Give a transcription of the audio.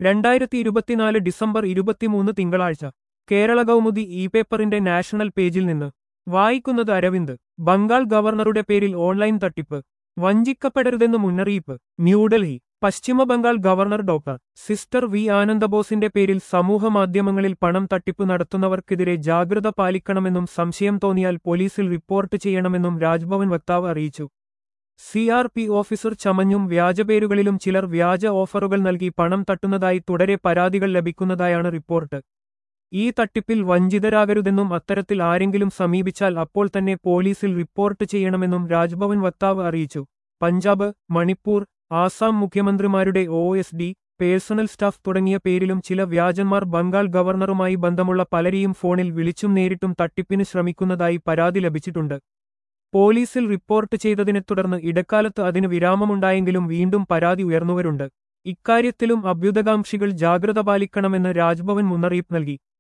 രണ്ടായിരത്തി ഇരുപത്തിനാല് ഡിസംബർ ഇരുപത്തിമൂന്ന് തിങ്കളാഴ്ച കേരള കൗമുദി ഇ പേപ്പറിന്റെ നാഷണൽ പേജിൽ നിന്ന് വായിക്കുന്നത് അരവിന്ദ് ബംഗാൾ ഗവർണറുടെ പേരിൽ ഓൺലൈൻ തട്ടിപ്പ് വഞ്ചിക്കപ്പെടരുതെന്ന് മുന്നറിയിപ്പ് ന്യൂഡൽഹി പശ്ചിമ Bengal governor doctor sister V ആനന്ദബോസിന്റെ പേരിൽ സമൂഹമാധ്യമങ്ങളിൽ പണം തട്ടിപ്പ് നടത്തുന്നവർക്കെതിരെ ജാഗ്രത പാലിക്കണമെന്നും സംശയം തോന്നിയാൽ പോലീസിൽ റിപ്പോർട്ട് ചെയ്യണമെന്നും രാജ്ഭവൻ വക്താവ് അറിയിച്ചു സി ആർ പി ഓഫീസർ ചമഞ്ഞും വ്യാജപേരുകളിലും ചിലർ വ്യാജ ഓഫറുകൾ നൽകി പണം തട്ടുന്നതായി തുടരെ പരാതികൾ ലഭിക്കുന്നതായാണ് റിപ്പോർട്ട് ഈ തട്ടിപ്പിൽ വഞ്ചിതരാകരുതെന്നും അത്തരത്തിൽ ആരെങ്കിലും സമീപിച്ചാൽ അപ്പോൾ തന്നെ പോലീസിൽ റിപ്പോർട്ട് ചെയ്യണമെന്നും രാജ്ഭവൻ വക്താവ് അറിയിച്ചു പഞ്ചാബ് മണിപ്പൂർ ആസാം മുഖ്യമന്ത്രിമാരുടെ O S D personal staff തുടങ്ങിയ പേരിലും ചില വ്യാജന്മാർ ബംഗാൾ ഗവർണറുമായി ബന്ധമുള്ള പലരെയും ഫോണിൽ വിളിച്ചും നേരിട്ടും തട്ടിപ്പിന് ശ്രമിക്കുന്നതായി പരാതി ലഭിച്ചിട്ടുണ്ട് പോലീസിൽ റിപ്പോർട്ട് ചെയ്തതിനെ തുടർന്ന് ഇടക്കാലത്ത് അതിന് വിരാമമുണ്ടായെങ്കിലും വീണ്ടും പരാതി ഉയർന്നുവരുണ്ട് ഇക്കാര്യത്തിലും അഭ്യുതകാംക്ഷികൾ ജാഗ്രത പാലിക്കണമെന്ന് രാജ്ഭവൻ മുന്നറിയിപ്പ് നൽകി